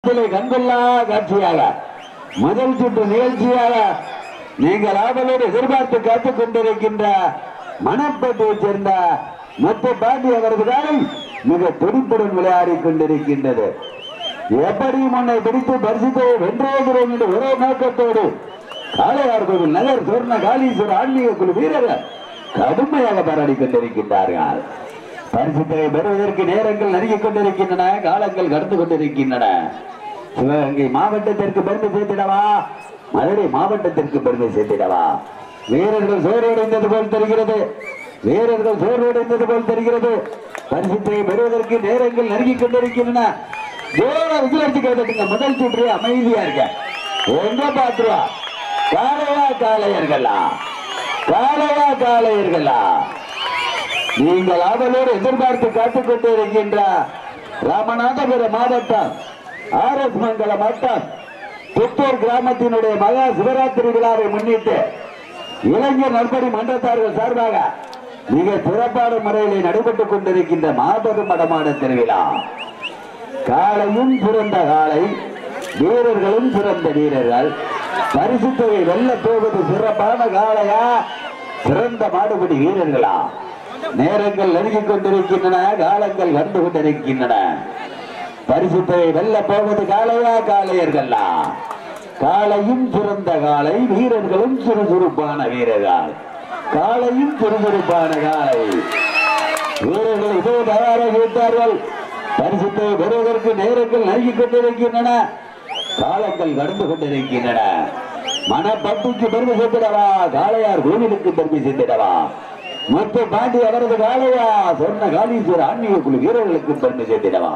களத்திலே கண்கொள்ளா காட்சியாக முதல் சுற்று நிகழ்ச்சியாக நீங்கள் ஆவலோடு எதிர்பார்த்து காத்துக் கொண்டிருக்கின்ற மணப்பேட்டையைச் சேர்ந்த முத்து பாண்டி அவரது காலம் மிக துடிப்புடன் விளையாடி கொண்டிருக்கின்றது எப்படி முன்னை பிடித்து பரிசுத்தை வென்றேகிறோம் என்று ஒரே நோக்கத்தோடு காளையார் கோவில் நகர் சொர்ண காளீஸ்வர ஆன்மீக குழு வீரர்கள் கடுமையாக போராடி கொண்டிருக்கின்றார்கள் பரிசுத்தை பெறுவதற்கு நேரங்கள் நெருங்கிக் கொண்டிருக்கின்றன காலங்கள் கடந்து கொண்டிருக்கின்றன சிவகங்கை மாவட்டத்திற்கு பெருமை சேர்த்திடவா மதுரை மாவட்டத்திற்கு பெருமை சேர்த்திடவா வீரர்கள் சோர்வடைந்தது போல் தெரிகிறது வீரர்கள் சோர்வடைந்தது போல் தெரிகிறது பரிசுத்தை பெறுவதற்கு நேரங்கள் நெருங்கிக் கொண்டிருக்கின்றன ஜோர விசிலடிச்சு கேட்டுங்க முதல் சுற்று அமைதியா இருக்க எங்க பாத்துருவா காளையா காளையர்களா காளையா காளையர்களா நீங்கள் அவளோடு எதிர்பார்த்து காத்துக் கொண்டு இருக்கின்ற ராமநாதபுரம் மாவட்டம் ஆர் எஸ் மங்கலம் வட்டம் புத்தூர் கிராமத்தினுடைய மகா சிவராத்திரி விழாவை முன்னிட்டு இளைஞர் நண்பரி மன்றத்தார்கள் சார்பாக மிக சிறப்பான முறையில் நடைபெற்றுக் கொண்டிருக்கின்ற மாபெரும் மடமான திருவிழா காளையும் சிறந்த காளை வீரர்களும் சிறந்த வீரர்கள் பரிசு தொகை வெல்ல போவது சிறப்பான காளையா சிறந்த மாடுபிடி வீரர்களா நேரங்கள் நெருங்கிக் கொண்டிருக்கின்றன காலங்கள் கண்டு கொண்டிருக்கின்றன பரிசு தொகை வெல்ல போவது காளையா காளையர்களா காளையும் சிறந்த காளை வீரர்களும் சுறுசுறுப்பான வீரர்கள் காளையும் சுறுசுறுப்பான காளை வீரர்கள் இதோ தயாராக விட்டார்கள் பரிசுத்தை பெறுவதற்கு நேரங்கள் நல்கிக் கொண்டிருக்கின்றன காலங்கள் கடந்து கொண்டிருக்கின்றன மனப்பட்டுக்கு பெருமை சேர்த்திடவா காளையார் கோவிலுக்கு பெருமை சேர்த்திடவா மொத்த பாண்டி அவரது காளையா சொன்ன காளீஸ்வர ஆன்மீக குழு வீரர்களுக்கு பெருமை சேர்த்திடவா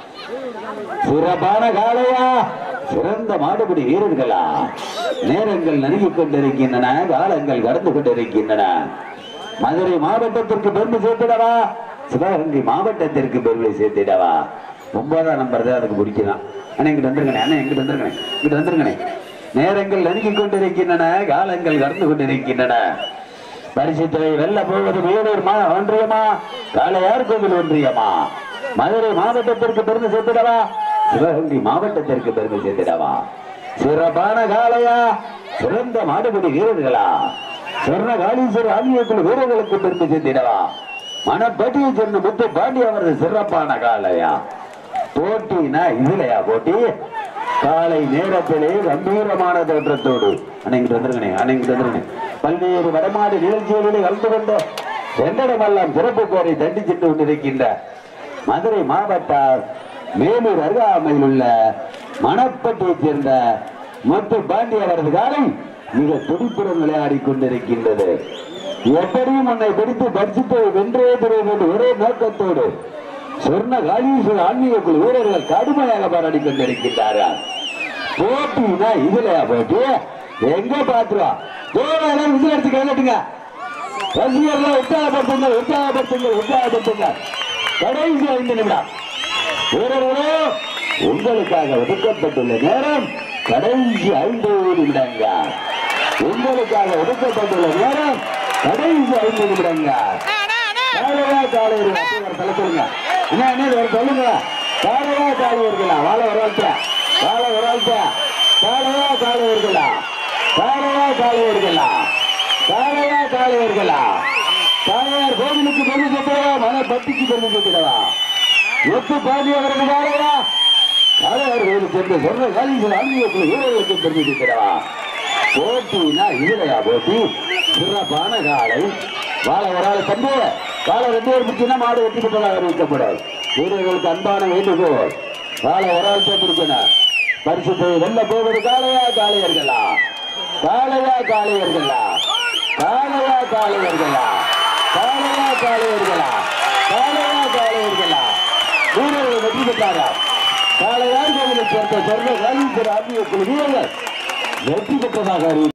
சிறப்பான காளையா சிறந்த மாடுபிடி வீரர்களா நேரங்கள் நெருங்கிக் கொண்டிருக்கின்றன காலங்கள் கடந்து கொண்டிருக்கின்றன மதுரை மாவட்டத்திற்கு பெருமை சேர்த்திடவா சிவகங்கை மாவட்டத்திற்கு பெருமை சேர்த்திடவா ஒன்பதாம் நம்பர் தான் அதுக்கு பிடிக்கலாம் அண்ணா இங்கிட்டு வந்துருங்கண்ணே அண்ணா இங்கிட்டு வந்துருங்கண்ணே இங்கிட்டு வந்துருங்கண்ணே நேரங்கள் நெருங்கிக் கொண்டிருக்கின்றன காலங்கள் கடந்து கொண்டிருக்கின்றன பரிசுத்தலை வெல்ல போவது வேலூர் மா ஒன்றியமா காளையார் கோவில் ஒன்றியமா மதுரை மாவட்டத்திற்கு பெருமை சேர்த்திடவா சிவகங்கை மாவட்டத்திற்கு பெருமை சேர்த்திடவா சிறப்பான காளையா சிறந்த மாடுபிடி வீரர்களா சொர்ண காளீஸ்வரர் ஆன்மீகக்குழு வீரர்களுக்கு பெருமை சேர்த்திடவா மனப்பட்டியை சொன்ன முத்து பாண்டி அவரது சிறப்பான காளையா போட்டினா இதுலையா போட்டி காலை நேரத்திலே கம்பீரமான தோற்றத்தோடு அன்னைக்கு வந்துருங்கண்ணே அன்னைக்கு வந்துருங்கண்ணே பல்வேறு வடமாடு நிகழ்ச்சிகளிலே கலந்து கொண்ட எங்களிடமெல்லாம் சிறப்பு கோரை தண்டிச்சிட்டு கொண்டிருக்கின்ற மதுரை மாவட்ட மேலூர் அருகாமையில் உள்ள மணப்பட்டியைச் சேர்ந்த முத்து பாண்டி அவரது காலை மிக துடிப்புடன் விளையாடி கொண்டிருக்கின்றது எப்படியும் உன்னை பிடித்து பட்சித்து வென்றே தருவோம் என்று ஒரே நோக்கத்தோடு சொர்ண காளீஸ்வர ஆன்மீக குழு வீரர்கள் கடுமையாக போராடி கொண்டிருக்கின்றார்கள் போட்டினா இதுலயா போட்டி எங்க பாத்துருவா தேவையான விசில் எடுத்து கையிலட்டுங்க ரசிகர்கள் உற்சாகப்படுத்துங்க உற்சாகப்படுத்துங்க உற்சாகப்படுத்துங்க கடைசி ஐந்து நிமிடம் வீரர்களே உங்களுக்காக ஒதுக்கப்பட்டுள்ள நேரம் கடைசி ஐந்து நிமிடங்கள் உங்களுக்காக ஒதுக்கப்பட்டுள்ள நேரம் கடைசி ஐந்து நிமிடங்கள் காலையா காலையர்கள் அப்படி ஒரு தலை சொல்லுங்க என்ன என்ன இது ஒரு சொல்லுங்க காலையா காலையர்களா வாழ ஒரு வாழ்த்த வாழ ஒரு வாழ்த்த காலையா காலையர்களா காலையா காலையர்களா காலையா காலையர்களா காளையார் கோவிலுக்கு பெருமை சேர்த்திடவா மன பக்திக்கு பெருமை சேர்த்திடவா எட்டு பாதி அவரது காலையா காளையார் கோவிலுக்கு சேர்ந்த சொன்ன காலீஸ்வரர் ஆன்மீகத்தில் வீரர்களுக்கு பெருமை சேர்த்திடவா போட்டினா இதுலையா போட்டி சிறப்பான காலை வாழ ஒரு ஆள் தம்பி வாழை ரெண்டு பேர் பிடிச்சுன்னா மாடு வெட்டி பெற்றதாக அறிவிக்கப்படாது வீரர்களுக்கு அன்பான வேண்டுகோள் வாழை ஒரு ஆள் தான் பிடிக்கணும் பரிசுத்தை வெல்ல போவது காளையா காளையர்களா காளையா காளையர்களா காளையா காளையர்களா காளையா காளையர்களா காளையா காளையர்களா வீரர்கள் வெற்றி பெற்றாரா காளையார் கோவிலை சேர்ந்த சொர்ண காலீஸ்வர ஆத்மீக குழு வீரர்கள் வெற்றி பெற்றதாக அறிவித்தார்